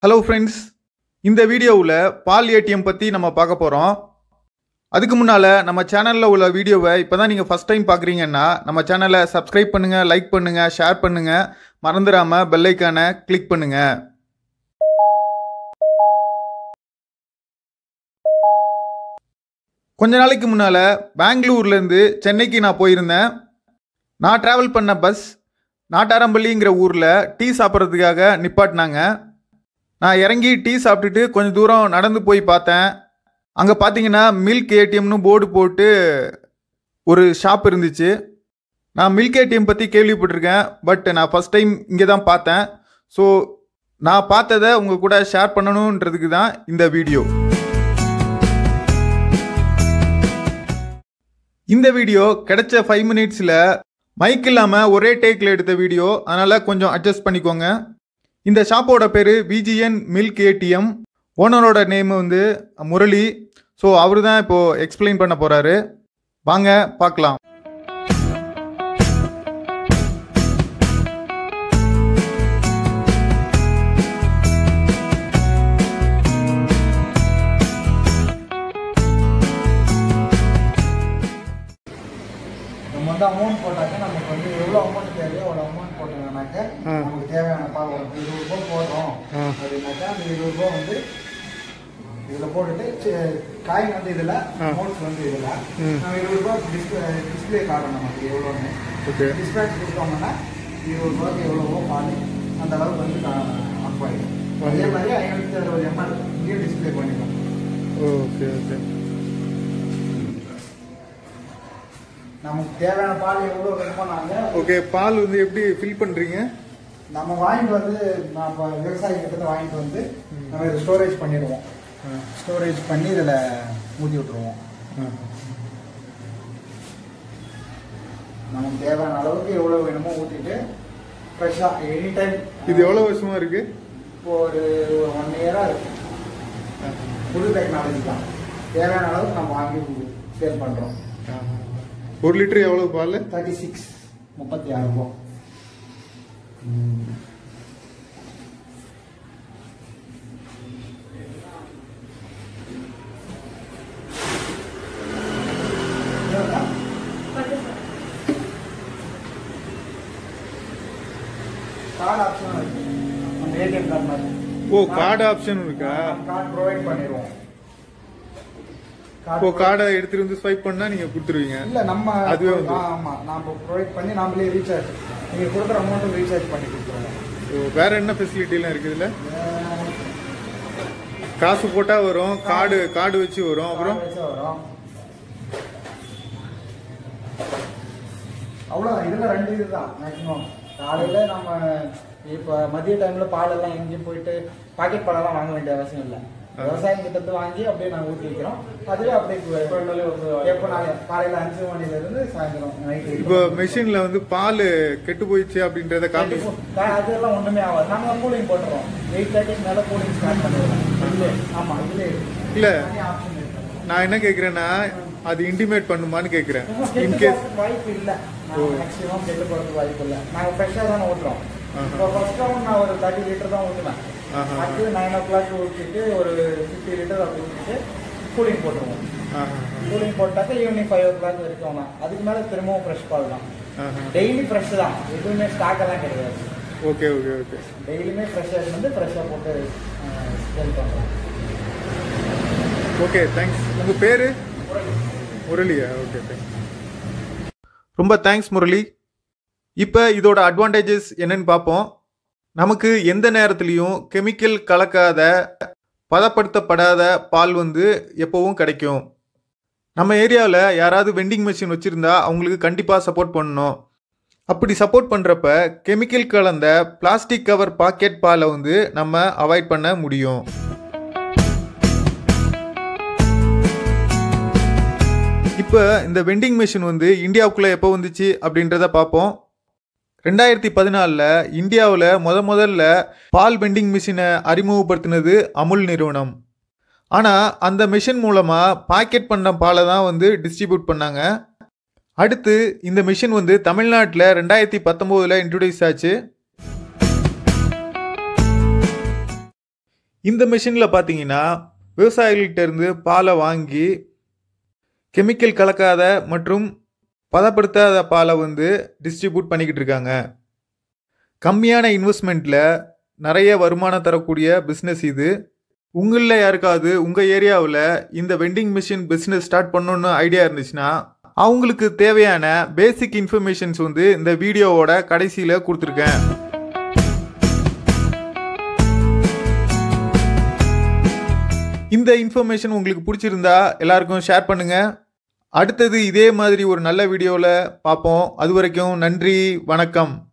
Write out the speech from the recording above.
Hello friends இந்த வீடியோவில் பால் ATM பற்றி நம்ம பார்க்க போகிறோம் அதுக்கு முன்னால் நம்ம சேனலில் உள்ள வீடியோவை இப்போ தான் நீங்கள் ஃபஸ்ட் டைம் பார்க்குறீங்கன்னா நம்ம சேனலை சப்ஸ்கிரைப் பண்ணுங்கள் லைக் பண்ணுங்கள் ஷேர் பண்ணுங்கள் மறந்துடாமல் பெல்லைக்கானை கிளிக் பண்ணுங்கள் கொஞ்ச நாளைக்கு முன்னால் பெங்களூர்லேருந்து சென்னைக்கு நான் போயிருந்தேன் நான் ட்ராவல் பண்ண பஸ் நாட்டாரம்பள்ளிங்கிற ஊரில் டீ சாப்பிட்றதுக்காக நிப்பாட்டினாங்க நான் இறங்கி டீ சாப்பிட்டுட்டு கொஞ்சம் தூரம் நடந்து போய் பார்த்தேன் அங்கே பார்த்தீங்கன்னா மில்க் ஏடிஎம்னு போர்டு போட்டு ஒரு ஷாப் இருந்துச்சு நான் மில்க் ஏடிஎம் பற்றி கேள்விப்பட்டிருக்கேன் பட் நான் ஃபஸ்ட் டைம் இங்கே தான் பார்த்தேன் ஸோ நான் பார்த்ததை உங்கள் கூட ஷேர் பண்ணணுன்றதுக்கு தான் இந்த வீடியோ இந்த வீடியோ கிடைச்ச ஃபைவ் மினிட்ஸில் மைக் இல்லாமல் ஒரே டேக்கில் எடுத்த வீடியோ அதனால் கொஞ்சம் அட்ஜஸ்ட் பண்ணிக்கோங்க இந்த ஷாப்போட பேர் விஜிஎன் மில்க் ஏடிஎம் ஓனரோட நேம் வந்து முரளி ஸோ அவர் தான் இப்போது எக்ஸ்பிளைன் பண்ண போகிறாரு வாங்க பார்க்கலாம் நம்ம வந்து அமௌண்ட் போட்டாக்க நமக்கு வந்து எவ்வளோ அமௌண்ட் தேவையோ அவ்வளோ அமௌண்ட் போட்டோம்னாக்க ஆ. நமக்கு தேவையான பால் ஒரு இருபது ரூபாய் போடுறோம் ஆ. அப்படின்னாக்கா அந்த இருபது ரூபாய் வந்து இதில் போட்டுட்டு சி- காயின் வந்து இதில் ஆ. அமௌண்ட்ஸ் வந்து இதில் ம். நம்ம இருபது ரூபாய் டிஸ்பிளே டிஸ்பிளே காட்டும் நமக்கு எவ்வளோன்னு ஓகே டிஸ்பேச் கொடுத்தோம்னா இருபது ரூபாய்க்கு எவ்வளவோ பால் அந்த அளவுக்கு வந்து ஆஃப் ஆகிடும் அதே மாதிரி ஐநூற்றி அறுபது எம்எல் இங்கேயும் டிஸ்பிளே பண்ணிக்கலாம் ஓகே ஓகே நமக்கு தேவையான பால் எவ்வளோ வேணுமோ நாங்கள் ஓகே பால் வந்து எப்படி ஃபில் பண்ணுறீங்க நம்ம வாங்கிட்டு வந்து நம்ம விவசாயி கிட்ட இருந்து வாங்கிட்டு வந்து நம்ம இதை ஸ்டோரேஜ் பண்ணிடுவோம் ஸ்டோரேஜ் பண்ணி இதில் ஊற்றி விட்டுருவோம் நமக்கு தேவையான அளவுக்கு எவ்வளோ வேணுமோ ஊற்றிட்டு ஃப்ரெஷ்ஷாக எனி டைம் இது எவ்வளோ வருஷமாக இருக்குது இப்போ ஒரு ஒன் இயராக இருக்கு புது டெக்னாலஜி தான் தேவையான அளவுக்கு நம்ம வாங்கி சேல் பண்ணுறோம் ஒரு லிட்டர் எவ்வளோ பால் தேர்ட்டி சிக்ஸ் முப்பத்தி ஆறு ரூபா கார்டு ஆப்ஷன் இருக்கு நம்ம ஏடிஎம் கார்டு மாதிரி ஓ கார்டு ஆப்ஷன் இருக்கா கார்டு ப்ரொவைட் பண்ணிடுவோம் ஓ கார்டை எடுத்துட்டு வந்து ஸ்வைப் பண்ணா நீங்க கொடுத்துருவீங்க இல்ல நம்ம அதுவே வந்து ஆ, ஆமா நாம ப்ரொவைட் பண்ணி நாமளே ரீசார்ஜ் நீங்க கொடுக்குற அமௌண்ட் ரீசார்ஜ் பண்ணி கொடுத்துருவோம் ஓ, வேற என்ன ஃபெசிலிட்டி எல்லாம் இருக்கு இதுல காசு போட்டா வரும் கார்டு கார்டு வச்சு வரும் அப்புறம் வரும் அவ்வளோதான் இதுல ரெண்டு இதுதான் மேக்ஸிமம் காலையில நம்ம இப்போ மதிய டைம்ல பால் எல்லாம் எங்கேயும் போயிட்டு பாக்கெட் பாலெல்லாம் வாங்க வேண்டிய அவசியம் இல்லை விவசாயம் கிட்ட இருந்து வாங்கி அப்படியே நாங்கள் ஊற்றி வைக்கிறோம் அதுவே அப்படியே எப்போ நாங்கள் காலையில அஞ்சு மணில இருந்து சாயந்தரம் நைட்டு இப்போ மெஷின்ல வந்து பால் கெட்டு போயிடுச்சு அப்படின்றத காமி அதெல்லாம் ஒண்ணுமே ஆகாது நாங்க கூலிங் போட்டுருவோம் எயிட் தேர்ட்டிக்கு மேல கூலிங் ஸ்டார்ட் பண்ணிடுவோம் இதுல ஆமா இதுல இல்ல ஆப்ஷன் இருக்கு நான் என்ன கேக்குறேன்னா அது இன்டிமேட் பண்ணுமான்னு கேக்குறேன் இன்கேஸ் வாய்ப்பு இல்ல மேக்ஸிமம் கெட்டு போறதுக்கு வாய்ப்பு இல்ல நாங்க ஃப்ரெஷ்ஷா தானே ஊத்துறோம் ஆஹா. இப்போ ஃபர்ஸ்ட் ரவுண்ட் நான் ஒரு தேர்ட்டி லிட்டர் தான் ஊற்றுவேன் ஆஹா. அடுத்து நைன் ஓ கிளாக் ஊற்றிட்டு ஒரு ஃபிஃப்டி லிட்டர் அப்படி ஊற்றிட்டு கூலிங் போட்டுருவோம் கூலிங் போட்டாக்க ஈவினிங் ஃபைவ் ஓ கிளாக் வரைக்கும் தான் அதுக்கு மேல திரும்பவும் ஃப்ரெஷ் பால் தான் டெய்லி ஃப்ரெஷ் தான் எதுவுமே ஸ்டாக் எல்லாம் கிடையாது ஓகே ஓகே ஓகே டெய்லியுமே ஃப்ரெஷ்ஷாக வந்து ஃப்ரெஷ்ஷாக போட்டு சேல் பண்ணுறோம் ஓகே தேங்க்ஸ் உங்க பேரு முரளியா ஓகே தேங்க்ஸ் ரொம்ப தேங்க்ஸ் முரளி இப்போ இதோட அட்வான்டேஜஸ் என்னன்னு பார்ப்போம் நமக்கு எந்த நேரத்துலையும் கெமிக்கல் கலக்காத பதப்படுத்தப்படாத பால் வந்து எப்போவும் கிடைக்கும் நம்ம ஏரியாவில் யாராவது வெண்டிங் மிஷின் வச்சுருந்தா அவங்களுக்கு கண்டிப்பாக சப்போர்ட் பண்ணணும் அப்படி சப்போர்ட் பண்ணுறப்ப கெமிக்கல் கலந்த பிளாஸ்டிக் கவர் பாக்கெட் பாலை வந்து நம்ம அவாய்ட் பண்ண முடியும் இப்போ இந்த வெண்டிங் மிஷின் வந்து இந்தியாவுக்குள்ளே எப்போ வந்துச்சு அப்படின்றத பார்ப்போம் ரெண்டாயிரத்தி பதினாலில் இந்தியாவில் முத முதல்ல பால் வெண்டிங் மிஷினை அறிமுகப்படுத்தினது அமுல் நிறுவனம் ஆனால் அந்த மிஷின் மூலமாக பாக்கெட் பண்ண பாலை தான் வந்து டிஸ்ட்ரிபியூட் பண்ணாங்க அடுத்து இந்த மிஷின் வந்து தமிழ்நாட்டில் ரெண்டாயிரத்தி பத்தொம்போதில் இன்ட்ரடியூஸ் ஆச்சு இந்த மிஷினில் பார்த்தீங்கன்னா விவசாயிகள்கிட்ட இருந்து பாலை வாங்கி கெமிக்கல் கலக்காத மற்றும் பதப்படுத்தாத பாலை வந்து டிஸ்ட்ரிபியூட் பண்ணிக்கிட்டு இருக்காங்க கம்மியான இன்வெஸ்ட்மெண்ட்டில் நிறைய வருமானம் தரக்கூடிய பிஸ்னஸ் இது உங்களில் யாருக்காவது உங்கள் ஏரியாவில் இந்த வெண்டிங் மிஷின் பிஸ்னஸ் ஸ்டார்ட் பண்ணணுன்னு ஐடியா இருந்துச்சுன்னா அவங்களுக்கு தேவையான பேசிக் இன்ஃபர்மேஷன்ஸ் வந்து இந்த வீடியோவோட கடைசியில் கொடுத்துருக்கேன் இந்த இன்ஃபர்மேஷன் உங்களுக்கு பிடிச்சிருந்தா எல்லாருக்கும் ஷேர் பண்ணுங்க அடுத்தது இதே மாதிரி ஒரு நல்ல வீடியோவில் பார்ப்போம் அது வரைக்கும் நன்றி வணக்கம்